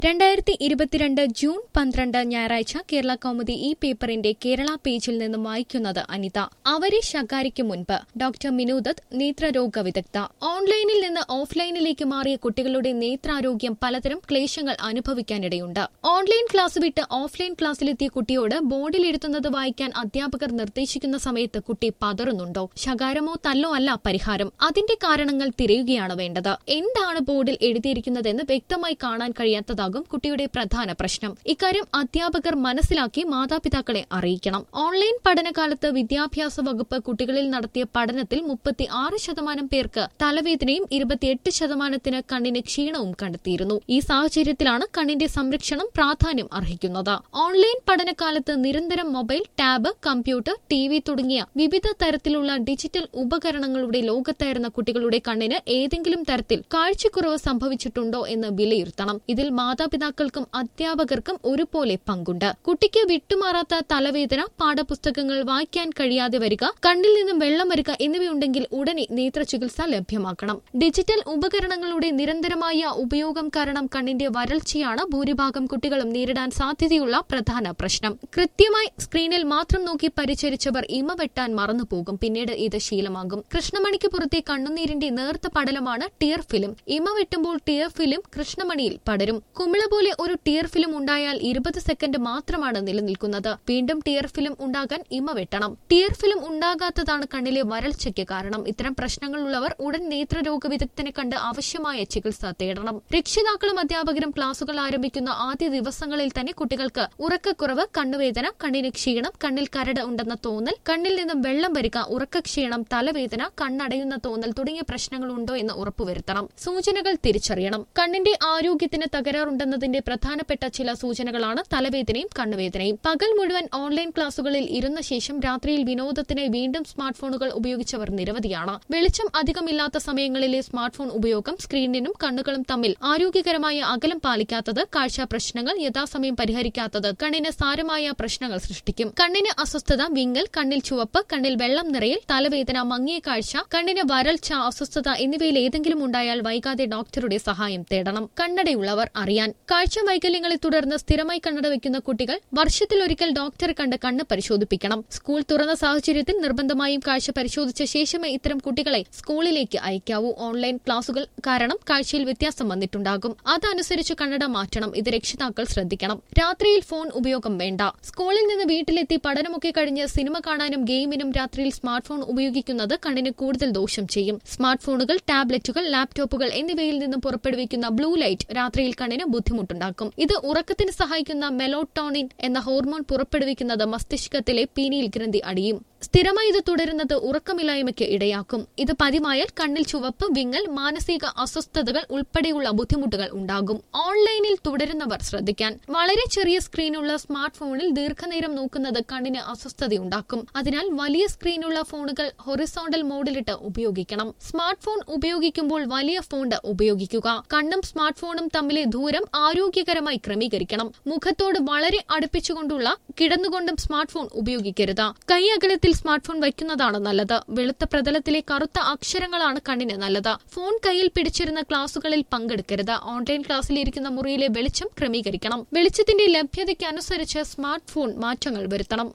രണ്ടായിരത്തി ഇരുപത്തിരണ്ട് ജൂൺ പന്ത്രണ്ട് ഞായറാഴ്ച കേരള കൗമുദി ഈ പേപ്പറിന്റെ കേരള പേജിൽ നിന്നും വായിക്കുന്നത് അനിത അവരെ ശകാരിക്കും മുൻപ് ഡോക്ടർ മിനൂദത്ത് നേത്രരോഗ വിദഗ്ധ ഓൺലൈനിൽ നിന്ന് ഓഫ്ലൈനിലേക്ക് മാറിയ കുട്ടികളുടെ നേത്രാരോഗ്യം പലതരം ക്ലേശങ്ങൾ അനുഭവിക്കാനിടയുണ്ട് ഓൺലൈൻ ക്ലാസ് വിട്ട് ഓഫ്ലൈൻ ക്ലാസ്സിലെത്തിയ കുട്ടിയോട് ബോർഡിൽ എഴുതുന്നത് വായിക്കാൻ അധ്യാപകർ നിർദ്ദേശിക്കുന്ന സമയത്ത് കുട്ടി പതറുന്നുണ്ടോ ശകാരമോ തല്ലോ അല്ല പരിഹാരം അതിന്റെ കാരണങ്ങൾ തിരയുകയാണ് വേണ്ടത് എന്താണ് ബോർഡിൽ എഴുതിയിരിക്കുന്നതെന്ന് വ്യക്തമായി കാണാൻ കഴിയാത്തതാകും കുട്ടിയുടെ പ്രധാന പ്രശ്നം ഇക്കാര്യം അധ്യാപകർ മനസ്സിലാക്കി മാതാപിതാക്കളെ അറിയിക്കണം ഓൺലൈൻ പഠനകാലത്ത് വിദ്യാഭ്യാസ വകുപ്പ് കുട്ടികളിൽ നടത്തിയ പഠനത്തിൽ മുപ്പത്തി ആറ് ശതമാനം പേർക്ക് തലവേദനയും ഇരുപത്തിയെട്ട് ശതമാനത്തിന് കണ്ണിന് ക്ഷീണവും കണ്ടെത്തിയിരുന്നു ഈ സാഹചര്യത്തിലാണ് കണ്ണിന്റെ സംരക്ഷണം പ്രാധാന്യം അർഹിക്കുന്നത് ഓൺലൈൻ പഠനകാലത്ത് നിരന്തരം mobile tab computer T V തുടങ്ങിയ വിവിധ തരത്തിലുള്ള ഡിജിറ്റൽ ഉപകരണങ്ങളുടെ ലോകത്തായിരുന്ന കുട്ടികളുടെ കണ്ണിന് ഏതെങ്കിലും തരത്തിൽ കാഴ്ചക്കുറവ് സംഭവിച്ചിട്ടുണ്ടോ എന്ന് വിലയിരുത്തണം ഇതിൽ മാതാപിതാക്കൾക്കും അധ്യാപകർക്കും ഒരുപോലെ പങ്കുണ്ട് കുട്ടിക്ക് വിട്ടുമാറാത്ത തലവേദന പാഠപുസ്തകങ്ങൾ വായിക്കാൻ കഴിയാതെ വരിക കണ്ണിൽ നിന്നും വെള്ളം വരിക എന്നിവയുണ്ടെങ്കിൽ ഉടനെ നേത്ര ചികിത്സ ലഭ്യമാക്കണം ഡിജിറ്റൽ ഉപകരണങ്ങളുടെ നിരന്തരമായ ഉപയോഗം കാരണം കണ്ണിന്റെ വരൾച്ചയാണ് ഭൂരിഭാഗം കുട്ടികളും നേരിടാൻ സാധ്യതയുള്ള പ്രധാന പ്രശ്നം കൃത്യമായി സ്ക്രീനിൽ മാത്രം നോക്കി പരിചരിച്ചവർ ഇമ വെട്ടാൻ മറന്നുപോകും പിന്നീട് ഇത് ശീലമാകും കൃഷ്ണമണിക്ക് പുറത്തെ കണ്ണുനീരിന്റെ നേർത്ത പടലമാണ് ടിയർ ഫിലിം ഇമ വെട്ടുമ്പോൾ ടിയർ ഫിലിം കൃഷ്ണമണിയിൽ പടരും കുമിള പോലെ ഒരു ടിയർ ഫിലിം ഉണ്ടായാൽ ഇരുപത് സെക്കൻഡ് മാത്രമാണ് നിലനിൽക്കുന്നത് വീണ്ടും ടിയർ ഫിലിം ഉണ്ടാകാൻ ഇമ വെട്ടണം ടിയർ ഫിലിം ഉണ്ടാകാത്തതാണ് കണ്ണിലെ വരൾച്ചയ്ക്ക് കാരണം ഇത്തരം പ്രശ്നങ്ങളുള്ളവർ ഉടൻ നേത്രരോഗ വിദഗ്ധനെ കണ്ട് ആവശ്യമായ ചികിത്സ തേടണം രക്ഷിതാക്കളും അധ്യാപകരും ക്ലാസുകൾ ആരംഭിക്കുന്ന ആദ്യ ദിവസങ്ങളിൽ തന്നെ കുട്ടികൾക്ക് ഉറക്കക്കുറവ് കണ്ണുവേദന കണ്ണിന് ക്ഷീണം കണ്ണിൽ കരട് ഉണ്ടെന്ന തോന്നൽ കണ്ണിൽ നിന്നും വെള്ളം വരിക ഉറക്കക്ഷീണം തലവേദന കണ്ണടയുന്ന തോന്നൽ തുടങ്ങിയ പ്രശ്നങ്ങൾ ഉണ്ടോ എന്ന് ഉറപ്പുവരുത്തണം സൂചനകൾ തിരിച്ചറിയണം കണ്ണിന്റെ ആരോഗ്യത്തിന് തകരാറുണ്ടെന്നതിന്റെ പ്രധാനപ്പെട്ട ചില സൂചനകളാണ് തലവേദനയും കണ്ണുവേദനയും പകൽ മുഴുവൻ ഓൺലൈൻ ക്ലാസുകളിൽ ഇരുന്ന ശേഷം രാത്രിയിൽ വിനോദത്തിനായി വീണ്ടും സ്മാർട്ട് ഫോണുകൾ ഉപയോഗിച്ചവർ നിരവധിയാണ് വെളിച്ചം അധികമില്ലാത്ത സമയങ്ങളിലെ സ്മാർട്ട് ഫോൺ ഉപയോഗം സ്ക്രീനിനും കണ്ണുകളും തമ്മിൽ ആരോഗ്യകരമായ അകലം പാലിക്കാത്തത് കാഴ്ച പ്രശ്നങ്ങൾ യഥാസമയം പരിഹരിക്കാത്തത് കണ്ണിന് സാരമായ പ്രശ്നങ്ങൾ സൃഷ്ടിക്കും കണ്ണിന് അസ്വസ്ഥത വിങ്ങൽ കണ്ണിൽ ചുവപ്പ് കണ്ണിൽ വെള്ളം നിറയൽ തലവേദന മങ്ങിയ കാഴ്ച കണ്ണിന് വരൾച്ച അസ്വസ്ഥത എന്നിവയിൽ ഏതെങ്കിലും ഉണ്ടായാൽ വൈകാതെ ഡോക്ടറുടെ സഹായം തേടണം കണ്ണടയുള്ളവർ അറിയാൻ കാഴ്ച വൈകല്യങ്ങളെ തുടർന്ന് സ്ഥിരമായി കണ്ണട വയ്ക്കുന്ന കുട്ടികൾ വർഷത്തിലൊരിക്കൽ ഡോക്ടറെ കണ്ട് കണ്ണ് പരിശോധിപ്പിക്കണം സ്കൂൾ തുറന്ന സാഹചര്യത്തിൽ നിർബന്ധമായും കാഴ്ച പരിശോധിച്ച ശേഷമേ ഇത്തരം കുട്ടികളെ സ്കൂളിലേക്ക് അയക്കാവൂ ഓൺലൈൻ ക്ലാസുകൾ കാരണം കാഴ്ചയിൽ വ്യത്യാസം വന്നിട്ടുണ്ടാകും അതനുസരിച്ച് കണ്ണട മാറ്റണം ഇത് രക്ഷിതാക്കൾ ശ്രദ്ധിക്കണം രാത്രിയിൽ ഫോൺ ഉപയോഗം വേണ്ട സ്കൂളിൽ നിന്ന് വീട്ടിലെത്തി പഠനമൊക്കെ കഴിഞ്ഞ് സിനിമ കാണാനും ഗെയിമിനും രാത്രിയിൽ സ്മാർട്ട് ഫോൺ ഉപയോഗിക്കുന്നത് കണ്ണിന് കൂടുതൽ ദോഷം ചെയ്യും സ്മാർട്ട് ഫോണുകൾ ടാബ്ലറ്റുകൾ ലാപ്ടോപ്പുകൾ എന്നിവയിൽ നിന്നും പുറപ്പെടുവിക്കുന്ന ബ്ലൂ ലൈറ്റ് രാത്രിയിൽ കണ്ണിന് ബുദ്ധിമുട്ടുണ്ടാക്കും ഇത് ഉറക്കത്തിന് സഹായിക്കുന്ന മെലോട്ടോണിൻ എന്ന ഹോർമോൺ പുറപ്പെടുവിക്കുന്നത് മസ്തിഷ്കത്തിലെ പീനിയിൽ ഗ്രന്ഥി അടിയും സ്ഥിരമായി ഇത് തുടരുന്നത് ഉറക്കമില്ലായ്മയ്ക്ക് ഇടയാക്കും ഇത് പതിവായാൽ കണ്ണിൽ ചുവപ്പ് വിങ്ങൽ മാനസിക അസ്വസ്ഥതകൾ ഉൾപ്പെടെയുള്ള ബുദ്ധിമുട്ടുകൾ ഉണ്ടാകും ഓൺലൈനിൽ തുടരുന്നവർ ശ്രദ്ധിക്കാൻ വളരെ ചെറിയ സ്ക്രീനുള്ള സ്മാർട്ട് ഫോണിൽ ദീർഘനേരം നോക്കുന്നത് കണ്ണിന് അസ്വസ്ഥതയുണ്ടാക്കും അതിനാൽ വലിയ സ്ക്രീനുള്ള ഫോണുകൾ ഹൊറിസോണ്ടൽ മോഡിലിട്ട് ഉപയോഗിക്കണം സ്മാർട്ട് ഫോൺ ഉപയോഗിക്കുമ്പോൾ വലിയ ഫോണ്ട് ഉപയോഗിക്കുക കണ്ണും സ്മാർട്ട് ഫോണും തമ്മിലെ ദൂരം ആരോഗ്യകരമായി ക്രമീകരിക്കണം മുഖത്തോട് വളരെ അടുപ്പിച്ചുകൊണ്ടുള്ള കിടന്നുകൊണ്ടും സ്മാർട്ട് ഫോൺ ഉപയോഗിക്കരുത് കൈ അകലത്തിൽ സ്മാർട്ട് ഫോൺ വയ്ക്കുന്നതാണ് നല്ലത് വെളുത്ത പ്രതലത്തിലെ കറുത്ത അക്ഷരങ്ങളാണ് കണ്ണിന് നല്ലത് ഫോൺ കയ്യിൽ പിടിച്ചിരുന്ന ക്ലാസുകളിൽ പങ്കെടുക്കരുത് ഓൺലൈൻ ക്ലാസ്സിലിരിക്കുന്ന മുറിയിലെ വെളിച്ചം ക്രമീകരിക്കണം വെളിച്ചത്തിന്റെ ലഭ്യതയ്ക്കനുസരിച്ച് സ്മാർട്ട് ഫോൺ മാറ്റങ്ങൾ വരുത്തണം